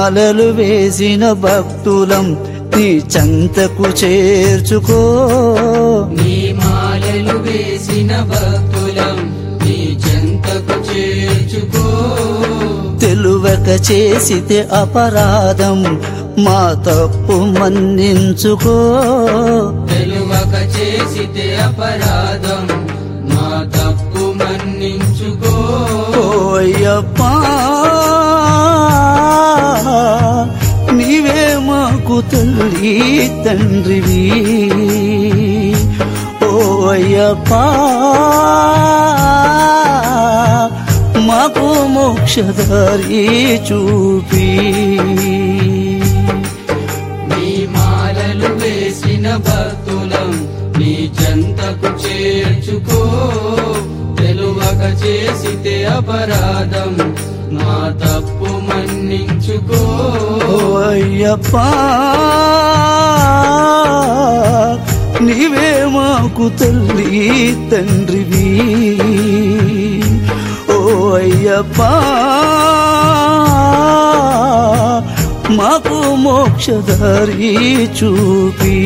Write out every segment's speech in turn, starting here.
మాలలు వేసిన భక్తులం నీ చెంతకు చేర్చుకో నీ మాలలు వేసిన భక్తులం నీ చెంతకు చేర్చుకో తెలువక చేసితే అపరాధం మా తప్పు మన్నించుకో తెలువక చేసితే అపరాధం మా తప్పు మన్నించుకో ఓయ్యప్పా నీవే మాకు తల్లి తండ్రివి ఓయ్యప్పా మాకు మోక్షదారి చూపి నీ మాలలు వేసిన భక్తులం నీ చెంతకు చేర్చుకో తెలువక చేసితే అపరాధం మా తప్పు మన్నించుకో ఓయ్యప్పా నీవే మాకు తల్లి తండ్రివి ఓ అయ్యప్పా మాకు మోక్షదారి చూపి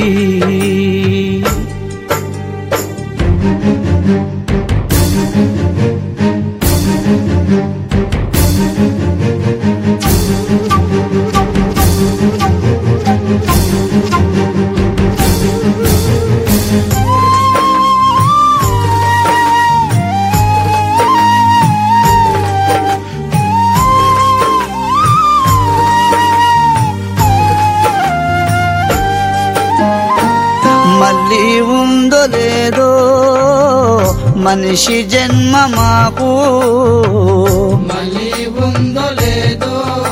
మళ్ళీ ఉందో లేదో మనిషి జన్మ మాకు మళ్ళీ ఉందో లేదో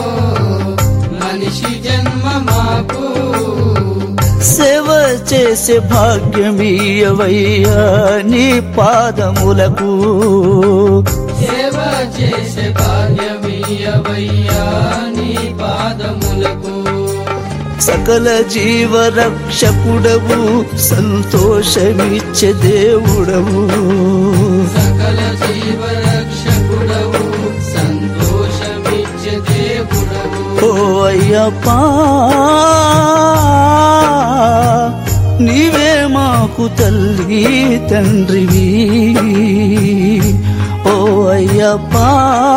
మనిషి జన్మ మాకు సేవ చేసే భాగ్యమీయవయ్యా నీ పాదములకు సేవ చేసే భాగ్యమీయవయ్యా నీ పాదములకు సకల జీవ రక్షకుడవు సంతోషమిచ్చే దేవుడవు సకల జీవ రక్షకుడవు సంతోషమిచ్చే దేవుడవు ఓ అయ్యప్పా నీవే మాకు తల్లి తండ్రివి ఓ అయ్యప్పా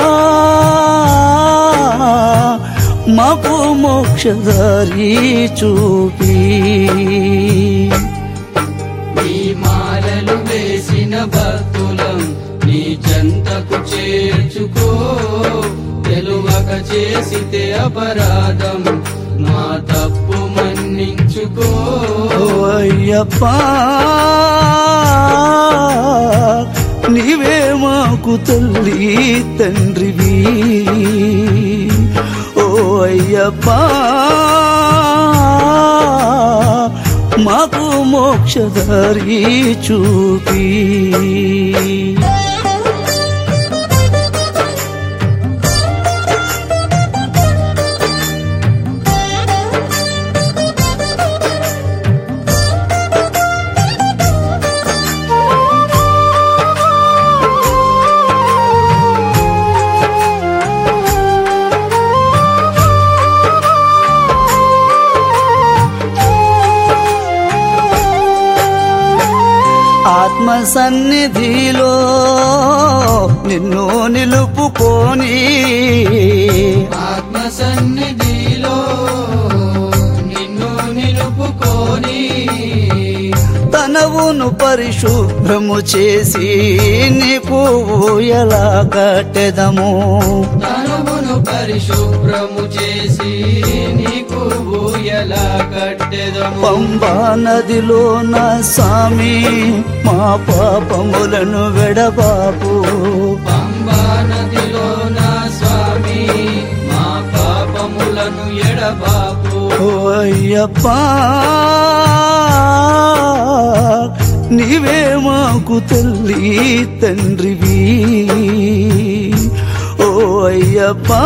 మాకు మోక్షదారి చూపి నీ మాలలు వేసిన భక్తులం నీ చెంతకు చేర్చుకో తెలువక చేసితే అపరాధం మా తప్పు మన్నించుకో ఓ అయ్యప్పా నీవే మాకు తల్లి తండ్రివి ఓ అయ్యప్పా మాకు మోక్షదారి చూపి ఆత్మ సన్నిధిలో నిన్ను నిలుపుకొని ఆత్మ సన్నిధిలో నిన్ను నిలుపుకొని తనవును పరిశుభ్రము చేసి నీకు ఎలా కట్టెదము తనువును పరిశుభ్రము చేసి నీకు ఊయలా కట్టెదము పంబా నదిలో నా స్వామి మా పాపములను వెడబాపు పంబా నదిలో నా స్వామి మా పాపములను ఎడబాపు ఓ అయ్యప్పా నీవే మాకు తల్లి తండ్రివి ఓ అయ్యప్పా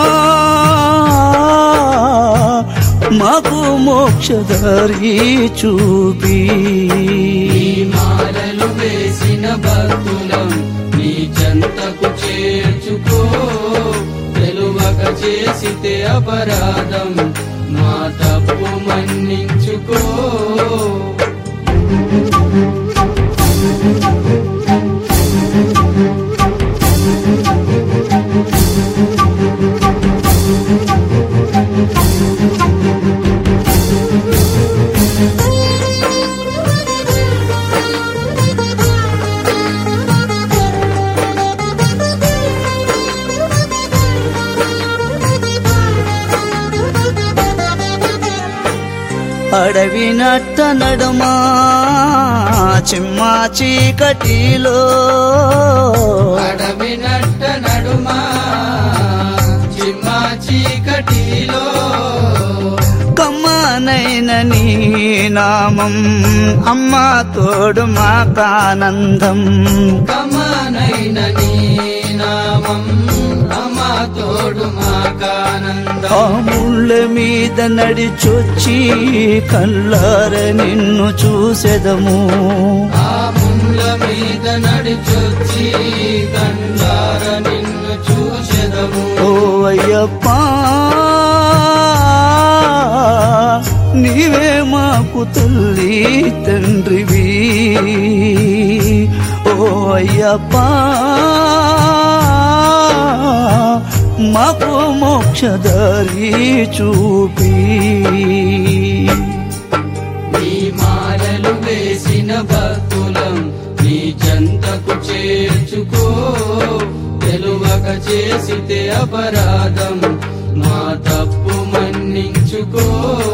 మాకు మోక్షదారి చూపి నీ మాలలు వేసిన భక్తులం నీ చెంతకు చేర్చుకో తెలువక చేసితే అపరాధం మా తప్పు మన్నించుకో అడవి నట్ట నడుమా చిమ్మా చీకటిలో అడవి నట్ట నడుమా చిమ్మా చీకటిలో కమ్మనైన నీ నామం అమ్మా తోడు మాకానందం కమనైన నీ నామం అమ్మా తోడు మాకానందం ఆ ముళ్ళ మీద నడిచొచ్చి కళ్ళార నిన్ను చూసెదము ఆ ముళ్ళ మీద నడిచొచ్చి కండార నిన్ను చూచెదము ఓ అయ్యప్ప నీవే మాకు తల్లి తండ్రివి ఓ అయ్యప్ప మాకు మోక్షదారి చూపి నీ మాలలు వేసిన భక్తులం నీ చెంతకు చేర్చుకో తెలువక చేసితే అపరాధం మా తప్పు మన్నించుకో